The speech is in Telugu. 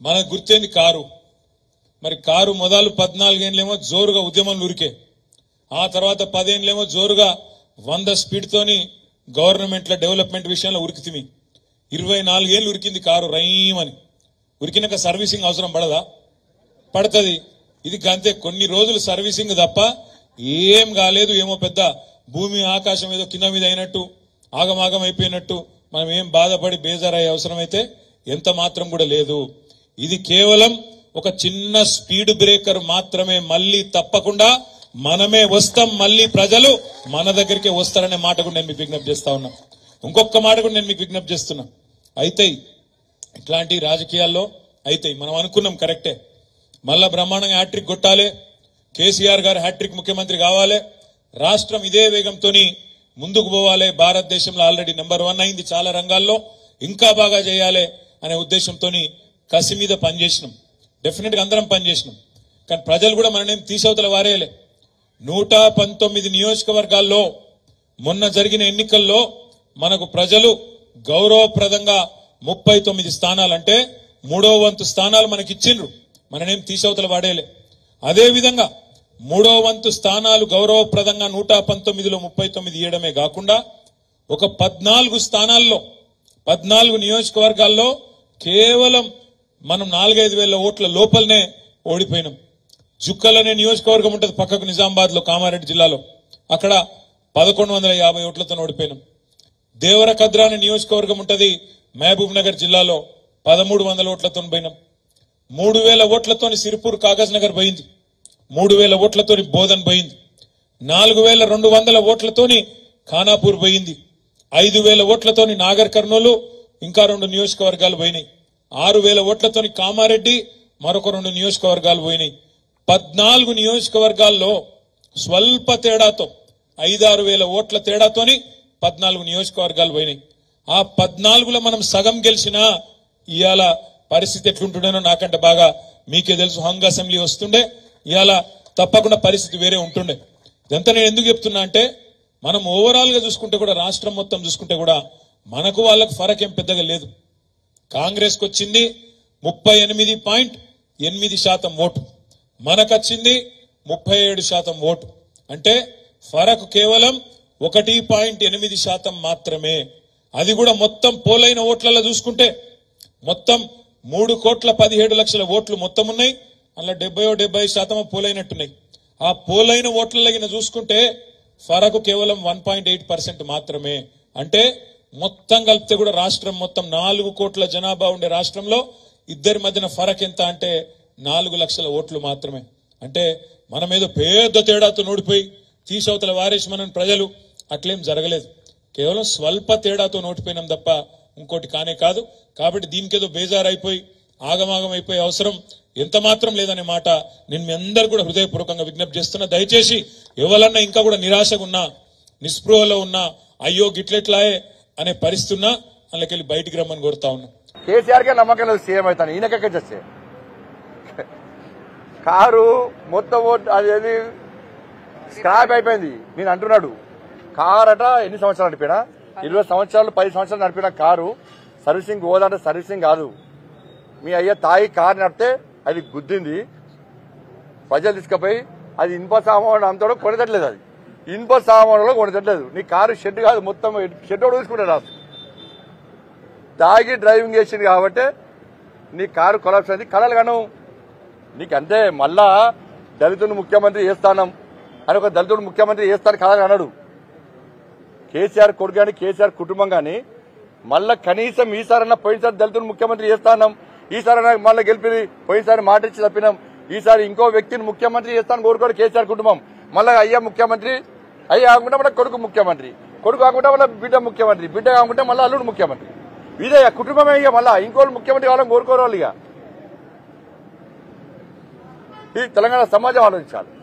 మనకు గుర్తేంది కారు మరి కారు మొదలు పద్నాలుగేళ్ళేమో జోరుగా ఉద్యమం ఉరికే ఆ తర్వాత పదేళ్ళేమో జోరుగా వంద స్పీడ్ తోని గవర్నమెంట్ల డెవలప్మెంట్ విషయంలో ఉరికితిమి ఇరవై నాలుగేళ్ళు ఉరికింది కారు రైమని ఉరికినాక సర్వీసింగ్ అవసరం పడదా పడుతుంది ఇది గంతే కొన్ని రోజులు సర్వీసింగ్ తప్ప ఏం కాలేదు ఏమో పెద్ద భూమి ఆకాశం ఏదో కింద మీద అయినట్టు ఆగమాగం అయిపోయినట్టు మనం ఏం బాధపడి బేజారయ్యే అవసరం అయితే ఎంత మాత్రం కూడా లేదు ఇది కేవలం ఒక చిన్న స్పీడ్ బ్రేకర్ మాత్రమే మళ్ళీ తప్పకుండా మనమే వస్తాం మళ్ళీ ప్రజలు మన దగ్గరికే వస్తారనే మాట కూడా నేను మీకు విజ్ఞప్తి చేస్తా ఉన్నా ఇంకొక మాట కూడా నేను మీకు విజ్ఞప్తి చేస్తున్నా అయితే ఇట్లాంటి రాజకీయాల్లో అయితాయి మనం అనుకున్నాం కరెక్టే మళ్ళా బ్రహ్మాండంగా హ్యాట్రిక్ కొట్టాలి కేసీఆర్ గారు హ్యాట్రిక్ ముఖ్యమంత్రి కావాలి రాష్ట్రం ఇదే వేగంతోని ముందుకు పోవాలి భారతదేశంలో ఆల్రెడీ నెంబర్ వన్ అయింది చాలా రంగాల్లో ఇంకా బాగా చేయాలి అనే ఉద్దేశంతోని కసి మీద పనిచేసినాం డెఫినెట్ గా అందరం పనిచేసినాం కానీ ప్రజలు కూడా మననేం తీసవతల వారేలే నూట పంతొమ్మిది నియోజకవర్గాల్లో మొన్న జరిగిన ఎన్నికల్లో మనకు ప్రజలు గౌరవప్రదంగా ముప్పై తొమ్మిది స్థానాలంటే మూడో వంతు స్థానాలు మనకి ఇచ్చిండ్రు మననేం తీసవతల వాడేలే అదే విధంగా మూడో వంతు స్థానాలు గౌరవప్రదంగా నూట పంతొమ్మిదిలో ముప్పై తొమ్మిది ఇవ్వడమే కాకుండా ఒక పద్నాలుగు స్థానాల్లో పద్నాలుగు నియోజకవర్గాల్లో కేవలం మనం నాలుగైదు వేల ఓట్ల లోపలనే ఓడిపోయినాం జుక్కల్ అనే నియోజకవర్గం ఉంటుంది పక్కకు నిజామాబాద్ లో కామారెడ్డి జిల్లాలో అక్కడ పదకొండు వందల యాభై ఓట్లతో ఓడిపోయినాం దేవరకద్ర అనే నియోజకవర్గం ఉంటది మహబూబ్ నగర్ జిల్లాలో పదమూడు వందల ఓట్లతో పోయినాం మూడు వేల ఓట్లతోని సిరిపూర్ కాగజ్ నగర్ పోయింది మూడు వేల ఓట్లతోని బోధన్ పోయింది నాలుగు వేల రెండు వందల ఓట్లతోని ఖానాపూర్ పోయింది ఐదు వేల ఓట్లతోని నాగర్ కర్నూలు ఇంకా రెండు నియోజకవర్గాలు పోయినాయి ఆరు వేల ఓట్లతోని కామారెడ్డి మరొక రెండు నియోజకవర్గాలు పోయినాయి పద్నాలుగు నియోజకవర్గాల్లో స్వల్ప తేడాతో ఐదారు వేల ఓట్ల తేడాతోని పద్నాలుగు నియోజకవర్గాలు పోయినాయి ఆ పద్నాలుగులో మనం సగం గెలిచినా ఇవాళ పరిస్థితి ఎట్లుంటుండేనో నాకంటే బాగా మీకే తెలుసు హంగ్ అసెంబ్లీ వస్తుండే ఇవాళ తప్పకుండా పరిస్థితి వేరే ఉంటుండే ఇదంతా నేను ఎందుకు చెప్తున్నా అంటే మనం ఓవరాల్ గా చూసుకుంటే కూడా రాష్ట్రం మొత్తం చూసుకుంటే కూడా మనకు వాళ్ళకు ఫరక్ ఏం పెద్దగా లేదు కాంగ్రెస్ కు వచ్చింది ముప్పై ఎనిమిది పాయింట్ ఎనిమిది శాతం ఓటు మనకు వచ్చింది ముప్పై ఏడు శాతం ఓటు అంటే ఫరక్ కేవలం ఒకటి పాయింట్ ఎనిమిది శాతం మాత్రమే అది కూడా మొత్తం పోలైన ఓట్లలో చూసుకుంటే మొత్తం మూడు కోట్ల పదిహేడు లక్షల ఓట్లు మొత్తం ఉన్నాయి అలా డెబ్బై డెబ్బై శాతం పోలైనట్టున్నాయి ఆ పోలైన ఓట్లలో గిన చూసుకుంటే ఫరకు కేవలం వన్ పాయింట్ ఎయిట్ పర్సెంట్ మాత్రమే అంటే మొత్తం కలిపితే కూడా రాష్ట్రం మొత్తం నాలుగు కోట్ల జనాభా ఉండే రాష్ట్రంలో ఇద్దరి మధ్యన ఫరక్ ఎంత అంటే నాలుగు లక్షల ఓట్లు మాత్రమే అంటే మనం ఏదో పెద్ద తేడాతో నోడిపోయి తీసవతల వారేసి మనం ప్రజలు అట్లేం జరగలేదు కేవలం స్వల్ప తేడాతో నోటిపోయినాం తప్ప ఇంకోటి కానే కాదు కాబట్టి దీనికేదో బేజారు అయిపోయి ఆగమాగం అయిపోయే అవసరం ఎంత మాత్రం లేదనే మాట నేను మీ అందరు కూడా హృదయపూర్వకంగా విజ్ఞప్తి చేస్తున్నా దయచేసి ఎవరన్నా ఇంకా కూడా నిరాశగా ఉన్నా నిస్పృహలో ఉన్నా అయ్యో గిట్లెట్లాయే అనే పరిస్థితి ఉన్నా అందులోకెళ్ళి బయటికి రమ్మని కోరుతా ఉన్నా కేసీఆర్ కే నమ్మకం లేదు సీఎం అవుతాను ఈయనకెక్కడ చేస్తే కారు మొత్తం ఓట్ అదేది స్క్రాప్ అయిపోయింది నేను అంటున్నాడు కార్ అట ఎన్ని సంవత్సరాలు నడిపినా ఇరవై సంవత్సరాలు పది సంవత్సరాలు నడిపిన కారు సర్వీసింగ్ పోదంటే సర్వీసింగ్ కాదు మీ అయ్య తాయి కారు నడిపితే అది గుద్దింది ప్రజలు తీసుకుపోయి అది ఇనుప సామాన్ అంతా కొనతట్లేదు అది ఇనుప సామాన్లో కొనతట్లేదు నీ కారు షెడ్ కాదు మొత్తం షెడ్ కూడా చూసుకుంటాడు రాసు తాగి డ్రైవింగ్ చేసింది కాబట్టి నీ కారు కొలాప్స్ అయింది కలలు గాను నీకు అంతే మళ్ళా దళితుడు ముఖ్యమంత్రి చేస్తానం అని ఒక దళితుడు ముఖ్యమంత్రి చేస్తాను కలలు అన్నాడు కేసీఆర్ కొడుకు కానీ కేసీఆర్ కుటుంబం కానీ మళ్ళా కనీసం ఈసారన్నా పోయినసారి దళితుడు ముఖ్యమంత్రి చేస్తానం ఈసారి మళ్ళీ గెలిపి పోయినసారి మాట ఇచ్చి తప్పినాం ఈసారి ఇంకో వ్యక్తిని ముఖ్యమంత్రి చేస్తాను కోరుకోడు కేసీఆర్ కుటుంబం మళ్ళా అయ్యా ముఖ్యమంత్రి అయ్యా కాకుండా మళ్ళీ కొడుకు ముఖ్యమంత్రి కొడుకు కాకుండా మళ్ళీ బిడ్డ ముఖ్యమంత్రి బిడ్డ కాకుండా మళ్ళీ అల్లుడు ముఖ్యమంత్రి ఇదే ఇక కుటుంబమే ఇక మళ్ళా ఇంకోళ్ళు ముఖ్యమంత్రి కావాలని కోరుకోరు వాళ్ళు ఇక ఈ తెలంగాణ సమాజం ఆలోచించాలి